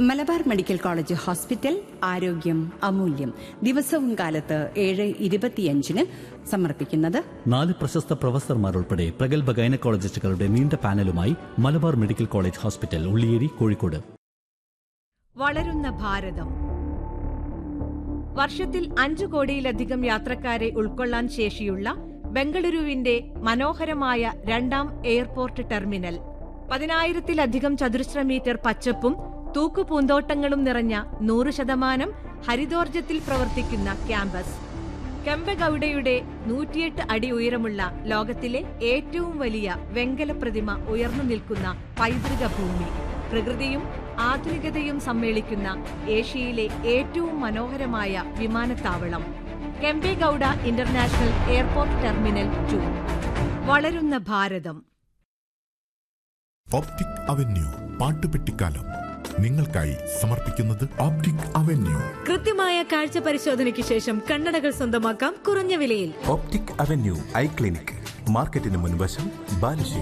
Malabar medical college hospital ആരോഗ്യം അമൂല്യം ദിവസവും കാലത്ത് ഏഴ് ഇരുപത്തിയഞ്ചിന് സമർപ്പിക്കുന്നത് നാല് പ്രശസ്ത പ്രൊഫസർമാർ ഉൾപ്പെടെ പ്രഗത്ഭ ഗൈനക്കോളജിസ്റ്റുകളുടെ നീണ്ട പാനലുമായി Malabar medical college hospital Ulliyeri Kozhikode വളരുന്ന ഭാരതം വർഷത്തിൽ അഞ്ചു കോടിയിലധികം യാത്രക്കാരെ ഉൾക്കൊള്ളാൻ ശേഷിയുള്ള ബംഗളൂരുവിന്റെ മനോഹരമായ രണ്ടാം എയർപോർട്ട് ടെർമിനൽ പതിനായിരത്തിലധികം ചതുരശ്ര മീറ്റർ പച്ചപ്പും തൂക്കുപൂന്തോട്ടങ്ങളും നിറഞ്ഞ നൂറ് ശതമാനം ഹരിതോർജത്തിൽ പ്രവർത്തിക്കുന്ന ക്യാമ്പസ് കെമ്പഗൌഡയുടെ നൂറ്റിയെട്ട് അടി ഉയരമുള്ള ലോകത്തിലെ ഏറ്റവും വലിയ വെങ്കല പ്രതിമ ഉയർന്നു നിൽക്കുന്ന പൈതൃക ഭൂമി പ്രകൃതിയും ആധുനികതയും സമ്മേളിക്കുന്ന ഏഷ്യയിലെ ഏറ്റവും മനോഹരമായ വിമാനത്താവളം Kempegowda international airport terminal two വളരുന്ന ഭാരതം ഓപ്റ്റിക് അവന്യൂ പാട്ടുപെട്ടിക്കാലം നിങ്ങൾക്കായി സമർപ്പിക്കുന്നത് ഓപ്റ്റിക് അവന്യൂ കൃത്യമായ കാഴ്ച പരിശോധനയ്ക്ക് ശേഷം കണ്ണടകൾ സ്വന്തമാക്കാം കുറഞ്ഞ വിലയിൽ ഓപ്റ്റിക് അവന്യൂ ഐ ക്ലിനിക് മാർക്കറ്റിന് മുൻവശം ബാലുശ്ശേരി